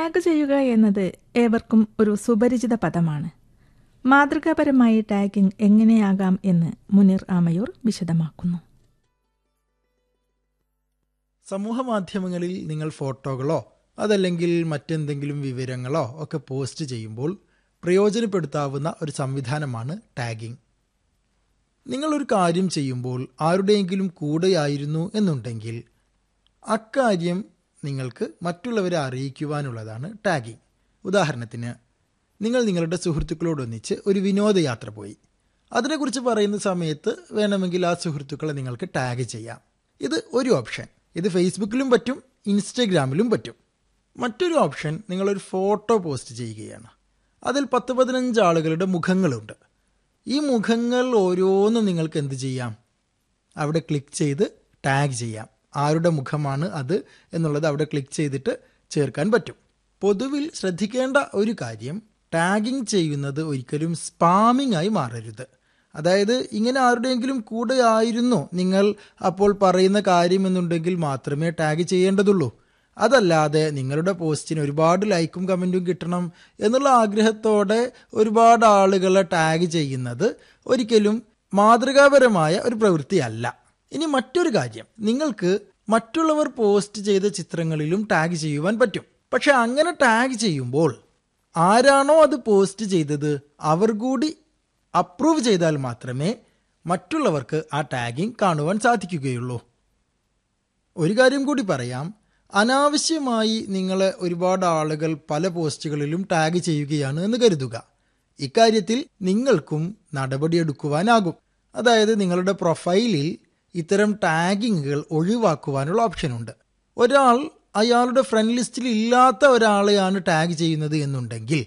tag ചെയ്യുക എന്നത് ഏവർക്കും ഒരു സുപരിചിത പദമാണ് മാതൃകാപരമായി ടാഗിംഗ് എങ്ങനെയാകാം എന്ന് മുനീർ ആമയൂർ വിശദമാക്കുന്നു സമൂഹ മാധ്യമങ്ങളിൽ നിങ്ങൾ ഫോട്ടോകളോ അതല്ലെങ്കിൽ മറ്റെന്തെങ്കിലും വിവരങ്ങളോ ഒക്കെ പോസ്റ്റ് ചെയ്യുമ്പോൾ പ്രയോജനപ്പെടുത്താവുന്ന ഒരു സംവിധാനമാണ് ടാഗിംഗ് നിങ്ങളൊരു കാര്യം ചെയ്യുമ്പോൾ ആരുടെയെങ്കിലും കൂടെയായിരുന്നു എന്നുണ്ടെങ്കിൽ അക്കാര്യം നിങ്ങൾക്ക് മറ്റുള്ളവരെ അറിയിക്കുവാനുള്ളതാണ് ടാഗിംഗ് ഉദാഹരണത്തിന് നിങ്ങൾ നിങ്ങളുടെ സുഹൃത്തുക്കളോടൊന്നിച്ച് ഒരു വിനോദയാത്ര പോയി അതിനെക്കുറിച്ച് പറയുന്ന സമയത്ത് വേണമെങ്കിൽ ആ സുഹൃത്തുക്കളെ നിങ്ങൾക്ക് ടാഗ് ചെയ്യാം ഇത് ഒരു ഓപ്ഷൻ ഇത് ഫേസ്ബുക്കിലും പറ്റും ഇൻസ്റ്റഗ്രാമിലും പറ്റും മറ്റൊരു ഓപ്ഷൻ നിങ്ങളൊരു ഫോട്ടോ പോസ്റ്റ് ചെയ്യുകയാണ് അതിൽ പത്ത് പതിനഞ്ച് ആളുകളുടെ മുഖങ്ങളുണ്ട് ഈ മുഖങ്ങൾ ഓരോന്നും നിങ്ങൾക്ക് എന്ത് ചെയ്യാം അവിടെ ക്ലിക്ക് ചെയ്ത് ടാഗ് ചെയ്യാം ആരുടെ മുഖമാണ് അത് എന്നുള്ളത് അവിടെ ക്ലിക്ക് ചെയ്തിട്ട് ചേർക്കാൻ പറ്റും പൊതുവിൽ ശ്രദ്ധിക്കേണ്ട ഒരു കാര്യം ടാഗിംഗ് ചെയ്യുന്നത് ഒരിക്കലും സ്പാമിംഗ് ആയി മാറരുത് അതായത് ഇങ്ങനെ ആരുടെയെങ്കിലും കൂടെ ആയിരുന്നു നിങ്ങൾ അപ്പോൾ പറയുന്ന കാര്യമെന്നുണ്ടെങ്കിൽ മാത്രമേ ടാഗ് ചെയ്യേണ്ടതുള്ളൂ അതല്ലാതെ നിങ്ങളുടെ പോസ്റ്റിന് ഒരുപാട് ലൈക്കും കമൻറ്റും കിട്ടണം എന്നുള്ള ആഗ്രഹത്തോടെ ഒരുപാട് ആളുകളെ ടാഗ് ചെയ്യുന്നത് ഒരിക്കലും മാതൃകാപരമായ ഒരു പ്രവൃത്തിയല്ല ഇനി മറ്റൊരു കാര്യം നിങ്ങൾക്ക് മറ്റുള്ളവർ പോസ്റ്റ് ചെയ്ത ചിത്രങ്ങളിലും ടാഗ് ചെയ്യുവാൻ പറ്റും പക്ഷെ അങ്ങനെ ടാഗ് ചെയ്യുമ്പോൾ ആരാണോ അത് പോസ്റ്റ് ചെയ്തത് അവർ കൂടി അപ്രൂവ് ചെയ്താൽ മാത്രമേ മറ്റുള്ളവർക്ക് ആ ടാഗിംഗ് കാണുവാൻ സാധിക്കുകയുള്ളൂ ഒരു കാര്യം കൂടി പറയാം അനാവശ്യമായി നിങ്ങളെ ഒരുപാട് ആളുകൾ പല പോസ്റ്റുകളിലും ടാഗ് ചെയ്യുകയാണ് എന്ന് കരുതുക ഇക്കാര്യത്തിൽ നിങ്ങൾക്കും നടപടിയെടുക്കുവാനാകും അതായത് നിങ്ങളുടെ പ്രൊഫൈലിൽ ഇത്തരം ടാഗിങ്ങുകൾ ഒഴിവാക്കുവാനുള്ള ഓപ്ഷനുണ്ട് ഒരാൾ അയാളുടെ ഫ്രണ്ട് ലിസ്റ്റിൽ ഇല്ലാത്ത ഒരാളെയാണ് ടാഗ് ചെയ്യുന്നത് എന്നുണ്ടെങ്കിൽ